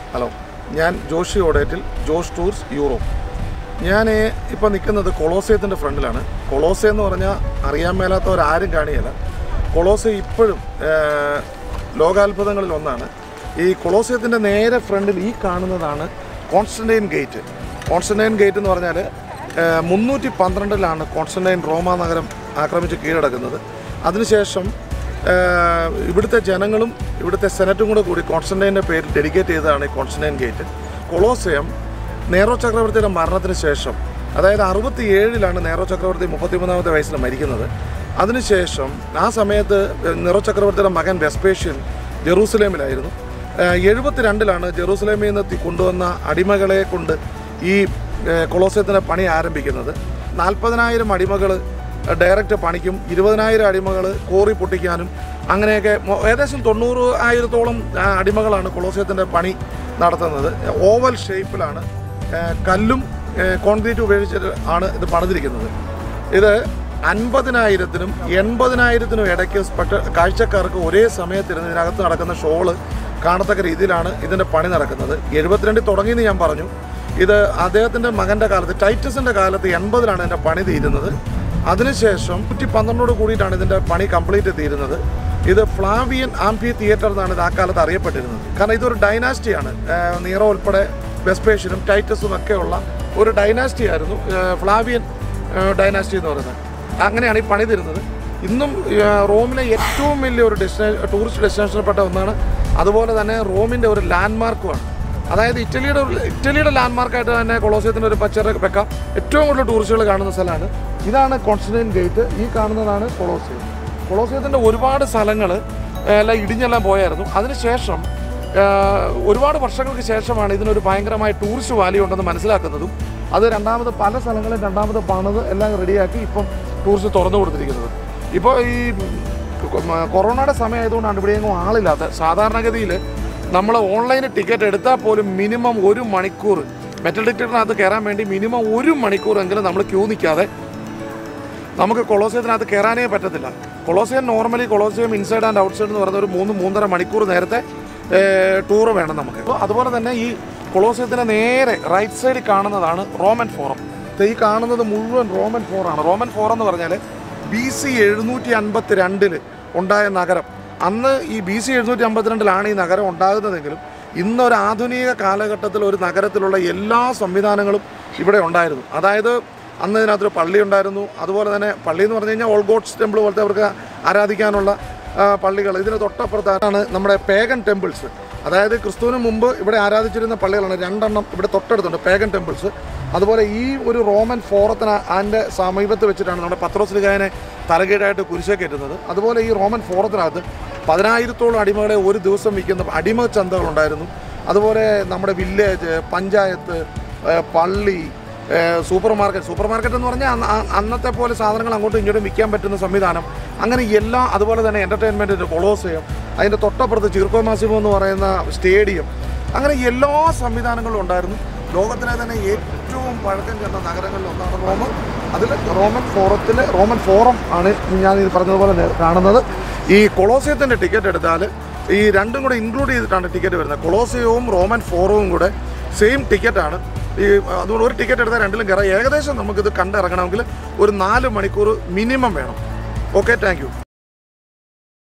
hello ഞാൻ ജോഷി ഓഡേറ്റിൽ Josh tours Europe ഞാൻ ഇപ്പോൾ നിൽക്കുന്നത് കൊളോസയത്തിൻ്റെ ഫ്രണ്ടിലാണ് കൊളോസ എന്ന് പറഞ്ഞാൽ അറിയാൻ മേലാത്തവരാരും കാണിയല്ല കൊളോസ ഇപ്പോഴും ഏഹ്, ലോകാത്ഭുതങ്ങളിൽ ഒന്നാണ് ഈ കൊളോസയത്തിൻ്റെ നേരെ ഫ്രണ്ടിൽ ഈ കാണുന്നതാണ് കോൺസ്റ്റൻറ്റൈൻ ഗേറ്റ് കോൺസ്റ്റൻറ്റൈൻ ഗേറ്റ് എന്ന് പറഞ്ഞാൽ മുന്നൂറ്റി പന്ത്രണ്ടിലാണ് കോൺസ്റ്റൻറ്റൈൻ റോമ നഗരം ആക്രമിച്ച് കീഴടക്കുന്നത് അതിനുശേഷം ഏഹ് ഇവിടുത്തെ ജനങ്ങളും ഇവിടുത്തെ സെനറ്റും കൂടെ കൂടി കോൺസ്റ്റന്റൈൻ്റെ പേരിൽ ഡെഡിക്കേറ്റ് ചെയ്തതാണ് ഈ കോൺസ്റ്റന്റൈൻ ഗേറ്റ് കൊളോസയം നേറോ ചക്രവർത്തിയുടെ മരണത്തിന് ശേഷം അതായത് അറുപത്തി ഏഴിലാണ് നേറോ ചക്രവർത്തി മുപ്പത്തിമൂന്നാമത്തെ വയസ്സിൽ മരിക്കുന്നത് അതിനുശേഷം ആ സമയത്ത് നെറോ ചക്രവർത്തിയുടെ മകൻ വെസ്പേഷ്യൻ ജെറൂസലേമിലായിരുന്നു എഴുപത്തിരണ്ടിലാണ് ജെറൂസലേമിൽ നിന്ന് തി- കൊണ്ടുവന്ന അടിമകളെ കൊണ്ട് ഈ ഏഹ്, കൊളോസയത്തിൻ്റെ പണി ആരംഭിക്കുന്നത് നാൽപ്പതിനായിരം അടിമകൾ ഡയറക്റ്റ് പണിക്കും ഇരുപതിനായിരം അടിമകൾ കോറി പൊട്ടിക്കാനും അങ്ങനെയൊക്കെ മൊ- ഏകദേശം തൊണ്ണൂറ് ആയിരത്തോളം ആ, അടിമകളാണ് കൊളോസിയത്തിൻ്റെ പണി നടത്തുന്നത് ഓവൽ ഷേപ്പിലാണ് ആ, കല്ലും ആ, കോൺക്രീറ്റ് ഉപയോഗിച്ചിട്ട് ആണ് ഇത് പണിതിരിക്കുന്നത് ഇത് അൻപതിനായിരത്തിനും എൺപതിനായിരത്തിനും ഇടയ്ക്ക് സ്പെട്ട കാഴ്ചക്കാർക്ക് ഒരേ സമയത്തിരുന്ന് ഇതിനകത്ത് നടക്കുന്ന ഷോള് കാണത്തക്ക രീതിയിലാണ് ഇതിൻ്റെ പണി നടക്കുന്നത് എഴുപത്തിരണ്ടിൽ തുടങ്ങിയെന്ന് ഞാൻ പറഞ്ഞു ഇത് അദ്ദേഹത്തിൻ്റെ മകൻ്റെ കാലത്ത് ടൈറ്റസിൻ്റെ കാലത്ത് എൺപതിലാണ് ഇതിൻ്റെ പണി തീരുന്നത് അതിനുശേഷം നൂറ്റി പന്ത്രണ്ടോട് കൂടിയിട്ടാണ് ഇതിൻ്റെ പണി കംപ്ലീറ്റ് തീരുന്നത് ഇത് ഫ്ലാവിയൻ ആംഫി തിയേറ്റർ എന്നാണ് ഇത് ആ കാലത്ത് അറിയപ്പെട്ടിരുന്നത് കാരണം ഇതൊരു ഡൈനാസ്റ്റിയാണ് ഏഹ് നീറോ ഉൾപ്പെടെ വെസ്പേഷ്യനും ടൈറ്റസും ഒക്കെയുള്ള ഒരു ഡൈനാസ്റ്റി ആയിരുന്നു ഏഹ് ഫ്ലാവിയൻ ഏഹ് ഡൈനാസ്റ്റി എന്ന് പറയുന്നത് അങ്ങനെയാണ് ഈ പണി തരുന്നത് ഇന്നും ഏഹ് റോമിലെ ഏറ്റവും വലിയ ഒരു ഡെസ്റ്റിനേ ടൂറിസ്റ്റ് ഡെസ്റ്റിനേഷനിൽപ്പെട്ട ഒന്നാണ് അതുപോലെ തന്നെ റോമിൻ്റെ ഒരു ലാൻഡ്മാർക്കുമാണ് അതായത് ഇറ്റലിയുടെ ഒരു- ഇറ്റലിയുടെ ലാൻഡ്മാർക്കായിട്ട് തന്നെ കൊളോസിയത്തിൻ്റെ ഒരു പച്ചറ വെക്കാം ഏറ്റവും കൂടുതൽ ടൂറിസ്റ്റുകൾ കാണുന്ന സ്ഥലമാണ് ഇതാണ് കോൺസ്റ്റന്റൈൻ ഗേറ്റ് ഈ കാണുന്നതാണ് കൊളോസിയം കൊളോസിയത്തിൻ്റെ ഒരുപാട് സ്ഥലങ്ങൾ എല്ലാം ഇടിഞ്ഞെല്ലാം പോയായിരുന്നു അതിനുശേഷം ഏഹ്, ഒരുപാട് വർഷങ്ങൾക്ക് ശേഷമാണ് ഇതിനൊരു ഭയങ്കരമായ ടൂറിസ്റ്റ് വാല്യൂ ഉണ്ടെന്ന് മനസ്സിലാക്കുന്നതും അത് രണ്ടാമത് പല സ്ഥലങ്ങളും രണ്ടാമത് പണിത് എല്ലാം റെഡിയാക്കി ഇപ്പം ടൂറിസ്റ്റ് തുറന്നു കൊടുത്തിരിക്കുന്നത് ഇപ്പോൾ ഈ കൊ- കൊറോണയുടെ സമയം ആയതുകൊണ്ടാണ് ഇവിടെയെങ്ങും ആളില്ലാത്ത സാധാരണഗതിയിൽ നമ്മൾ ഓൺലൈനിൽ ടിക്കറ്റ് എടുത്താൽ പോലും മിനിമം ഒരു മണിക്കൂർ മെറ്റൽ ടിക്കറ്റിനകത്ത് കയറാൻ വേണ്ടി മിനിമം ഒരു മണിക്കൂറെങ്കിലും നമ്മൾ ക്യൂ നിൽക്കാതെ നമുക്ക് കൊളോസിയത്തിനകത്ത് കയറാനേ പറ്റത്തില്ല Colosseum normally Colosseum inside and outside എന്ന് പറയുന്ന ഒരു മൂന്ന് മൂന്നര മണിക്കൂർ നേരത്തെ ടൂറ് വേണം നമുക്ക് അപ്പോൾ അതുപോലെ തന്നെ ഈ കൊളോസിയത്തിൻ്റെ നേരെ റൈറ്റ് സൈഡിൽ കാണുന്നതാണ് റോമൻ ഫോറം ഇത് ഈ കാണുന്നത് മുഴുവൻ റോമൻ ഫോറാണ് റോമൻ ഫോറം എന്ന് പറഞ്ഞാൽ ബി സി എഴുന്നൂറ്റി അൻപത്തി രണ്ടിൽ ഉണ്ടായ നഗരം അന്ന് ഈ ബി സി എഴുന്നൂറ്റി അമ്പത്തിരണ്ടിലാണ് ഈ നഗരം ഉണ്ടാകുന്നതെങ്കിലും ഇന്നൊരു ആധുനിക കാലഘട്ടത്തിൽ ഒരു നഗരത്തിലുള്ള എല്ലാ സംവിധാനങ്ങളും ഇവിടെ ഉണ്ടായിരുന്നു അതായത് അന്ന് ഇതിനകത്തൊരു പള്ളി ഉണ്ടായിരുന്നു അതുപോലെ തന്നെ പള്ളി എന്ന് പറഞ്ഞു കഴിഞ്ഞാൽ ഓൾ ഗോഡ്സ് ടെമ്പിൾ പോലത്തെ അവർക്ക് ആരാധിക്കാനുള്ള ആ, പള്ളികൾ ഇതിന് തൊട്ടപ്പുറത്താണ് നമ്മുടെ പേഗൻ ടെമ്പിൾസ് അതായത് ക്രിസ്തുവിന് മുമ്പ് ഇവിടെ ആരാധിച്ചിരുന്ന പള്ളികളാണ് രണ്ടെണ്ണം ഇവിടെ തൊട്ടടുത്തുണ്ട് പേഗൻ ടെമ്പിൾസ് അതുപോലെ ഈ ഒരു റോമൻ ഫോറത്തിന് അതിൻ്റെ സമീപത്ത് വെച്ചിട്ടാണ് നമ്മുടെ പത്രോസ്ലികായനെ തലകീഴായിട്ട് കുരിശേ കയറ്റുന്നത് അതുപോലെ ഈ റോമൻ ഫോറത്തിനകത്ത് പതിനായിരത്തോളം അടിമകളെ ഒരു ദിവസം വിൽക്കുന്ന അടിമ ചന്തകളുണ്ടായിരുന്നു അതുപോലെ നമ്മുടെ വില്ലേജ് പഞ്ചായത്ത് ഏഹ് പള്ളി ഏഹ് സൂപ്പർ മാർക്കറ്റ് സൂപ്പർ മാർക്കറ്റ് എന്ന് പറഞ്ഞാൽ അന്ന് ആ- അന്നത്തെ പോലെ സാധനങ്ങൾ അങ്ങോട്ടും ഇങ്ങോട്ടും വിൽക്കാൻ പറ്റുന്ന സംവിധാനം അങ്ങനെ എല്ലാ അതുപോലെ തന്നെ എൻ്റർടൈൻമെൻറ്റിൻ്റെ കൊളോസയം അതിൻ്റെ തൊട്ടപ്പുറത്ത് ചിർക്കോ മാസിമോ എന്ന് പറയുന്ന സ്റ്റേഡിയം അങ്ങനെ എല്ലാ സംവിധാനങ്ങളും ഉണ്ടായിരുന്നു ലോകത്തിലെ തന്നെ ഏറ്റവും പഴക്കം ചെന്ന നഗരങ്ങളിൽ ഒന്നാണ് റോം അതിൽ റോമൻ ഫോറത്തിൽ റോമൻ ഫോറം ആണ് ഞാൻ ഇത് പറഞ്ഞതുപോലെ നേ- കാണുന്നത് ഈ കൊളോസിയത്തിൻ്റെ ടിക്കറ്റ് എടുത്താൽ ഈ രണ്ടും കൂടെ ഇൻക്ലൂഡ് ചെയ്തിട്ടാണ് ടിക്കറ്റ് വരുന്നത് കൊളോസിയവും റോമൻ ഫോറവും കൂടെ സെയിം ടിക്കറ്റാണ് ഈ അതുകൊണ്ട് ഒരു ടിക്കറ്റ് എടുത്താൽ രണ്ടിലും കയറാം ഏകദേശം നമുക്കിത് കണ്ടിറങ്ങണമെങ്കിൽ ഒരു നാല് മണിക്കൂർ മിനിമം വേണം ഓക്കെ താങ്ക് യു